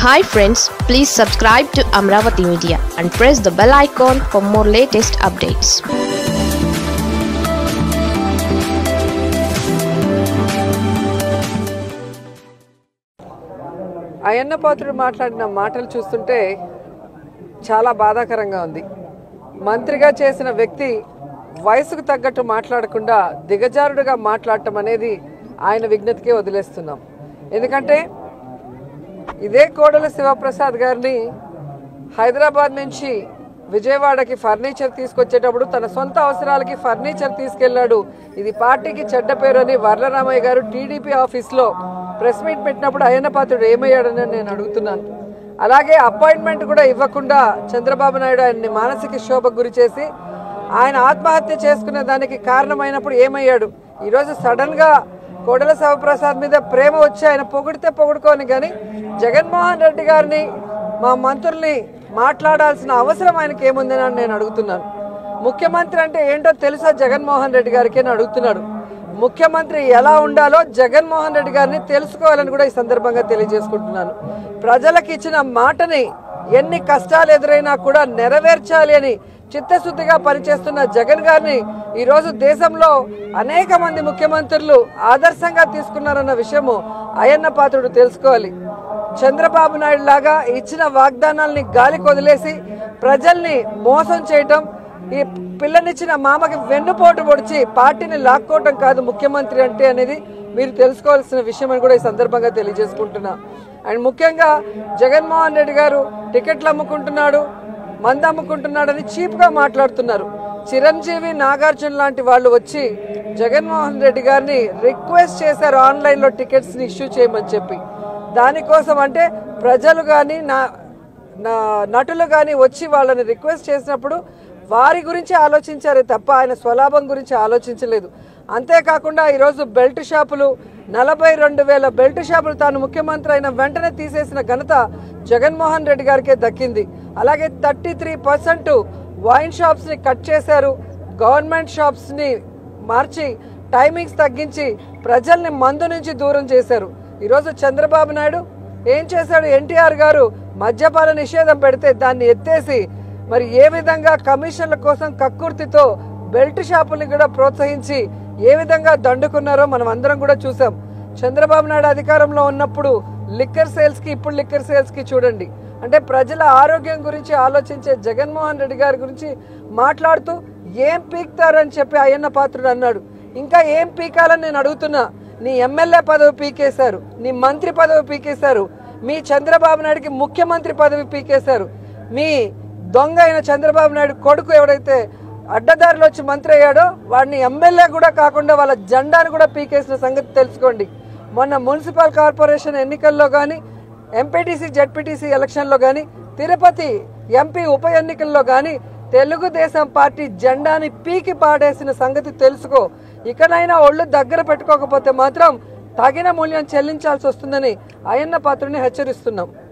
hi friends please subscribe to Amaravati media and press the bell icon for more latest updates Ayyanna Patrudu మాట్లాడిన మాటలు చూస్తుంటే చాలా బాధాకరంగా ఉంది మంత్రిగా చేసిన వ్యక్తి వయసుకు తగ్గట్టు మాట్లాడకుండా దిగజారుడుగా మాట్లాడటం అనేది ఆయన విజ్ఞతకే వదిలేస్తున్నాం ఎందుకంటే ఇదే కోడల శివప్రసాద్ గారిని హైదరాబాద్ నుంచి విజయవాడకి ఫర్నిచర్ తీసుకొచ్చేటప్పుడు తన సొంత అవసరాలకి ఫర్నిచర్ తీసుకెళ్లాడు ఇది పార్టీకి చెడ్డ పేరు అని వర్లరామయ్య గారు టీడీపీ ఆఫీస్లో ప్రెస్ మీట్ పెట్టినప్పుడు అయ్యన్న పాత్రుడు ఏమయ్యాడని నేను అడుగుతున్నాను అలాగే అపాయింట్మెంట్ కూడా ఇవ్వకుండా చంద్రబాబు నాయుడు ఆయన్ని మానసిక శోభకు గురి చేసి ఆయన ఆత్మహత్య చేసుకునే దానికి కారణమైనప్పుడు ఏమయ్యాడు ఈరోజు సడన్ గా కోడల శివప్రసాద్ మీద ప్రేమ వచ్చి ఆయన పొగిడితే పొగుడుకోని కానీ జగన్మోహన్ రెడ్డి గారిని మా మంత్రుల్ని మాట్లాడాల్సిన అవసరం ఆయనకి ఏముందని అని నేను అడుగుతున్నాను ముఖ్యమంత్రి అంటే ఏంటో తెలుసా జగన్మోహన్ రెడ్డి గారికి అని అడుగుతున్నాడు ముఖ్యమంత్రి ఎలా ఉండాలో జగన్మోహన్ రెడ్డి గారిని తెలుసుకోవాలని కూడా ఈ సందర్భంగా తెలియజేసుకుంటున్నాను ప్రజలకు ఇచ్చిన మాటని ఎన్ని కష్టాలు ఎదురైనా కూడా నెరవేర్చాలి అని చిత్తశుద్ధిగా పనిచేస్తున్న జగన్ గారిని ఈరోజు దేశంలో అనేక మంది ముఖ్యమంత్రులు ఆదర్శంగా తీసుకున్నారన్న విషయము అయ్యన్న పాత్రుడు తెలుసుకోవాలి చంద్రబాబు నాయుడు లాగా ఇచ్చిన వాగ్దానాల్ని గాలికి వదిలేసి ప్రజల్ని మోసం చేయటం ఈ పిల్లనిచ్చిన మామకి వెన్నుపోటు పొడిచి పార్టీని లాక్కోవటం కాదు ముఖ్యమంత్రి అంటే అనేది మీరు తెలుసుకోవాల్సిన విషయం అని కూడా ఈ సందర్భంగా తెలియజేసుకుంటున్నా అండ్ ముఖ్యంగా జగన్మోహన్ రెడ్డి గారు టికెట్లు అమ్ముకుంటున్నాడు మంది అమ్ముకుంటున్నాడని చీప్గా మాట్లాడుతున్నారు చిరంజీవి నాగార్జున లాంటి వాళ్ళు వచ్చి జగన్మోహన్ రెడ్డి గారిని రిక్వెస్ట్ చేశారు ఆన్లైన్లో టికెట్స్ని ఇష్యూ చేయమని చెప్పి దానికోసం అంటే ప్రజలు కానీ నా నా నటులు కానీ వచ్చి వాళ్ళని రిక్వెస్ట్ చేసినప్పుడు వారి గురించి ఆలోచించారే తప్ప ఆయన స్వలాభం గురించి ఆలోచించలేదు అంతేకాకుండా ఈరోజు బెల్ట్ షాపులు నలభై రెండు వేల బెల్ట్ షాపులు తాను ముఖ్యమంత్రి అయిన వెంటనే తీసేసిన ఘనత జగన్మోహన్ రెడ్డి గారికే దక్కింది అలాగే థర్టీ త్రీ పర్సెంట్ వైన్ షాప్స్ని కట్ చేశారు గవర్నమెంట్ షాప్స్ని మార్చి టైమింగ్స్ తగ్గించి ప్రజల్ని మందు నుంచి దూరం చేశారు ఈరోజు చంద్రబాబు నాయుడు ఏం చేశాడు ఎన్టీఆర్ గారు మద్యపాన నిషేధం పెడితే దాన్ని ఎత్తేసి మరి ఏ విధంగా కమిషన్ల కోసం కక్కుర్తితో బెల్ట్ షాపుల్ని కూడా ప్రోత్సహించి ఏ విధంగా దండుకున్నారో మనం అందరం కూడా చూసాం చంద్రబాబు నాయుడు అధికారంలో ఉన్నప్పుడు లిక్కర్ సేల్స్ కి ఇప్పుడు లిక్కర్ సేల్స్ కి చూడండి అంటే ప్రజల ఆరోగ్యం గురించి ఆలోచించే జగన్మోహన్ రెడ్డి గారి గురించి మాట్లాడుతూ ఏం పీక్తారని చెప్పి అయ్యన్న పాత్రుడు అన్నాడు ఇంకా ఏం పీకాలని నేను అడుగుతున్నా నీ ఎమ్మెల్యే పదవి పీకేశారు నీ మంత్రి పదవి పీకేశారు మీ చంద్రబాబు నాయుడుకి ముఖ్యమంత్రి పదవి పీకేశారు మీ దొంగ అయిన చంద్రబాబు నాయుడు కొడుకు ఎవడైతే అడ్డదారిలో వచ్చి మంత్రి అయ్యాడో వాడిని ఎమ్మెల్యే కూడా కాకుండా వాళ్ళ జెండాను కూడా పీకేసిన సంగతి తెలుసుకోండి మొన్న మున్సిపల్ కార్పొరేషన్ ఎన్నికల్లో కానీ ఎంపీటీసీ జడ్పీటీసీ ఎలక్షన్లో కానీ తిరుపతి ఎంపీ ఉప ఎన్నికల్లో కానీ తెలుగుదేశం పార్టీ జెండాని పీకి పాడేసిన సంగతి తెలుసుకో ఇకనైనా ఒళ్ళు దగ్గర పెట్టుకోకపోతే మాత్రం తగిన మూల్యం చెల్లించాల్సి వస్తుందని అయ్యన్న పాత్రుని హెచ్చరిస్తున్నాం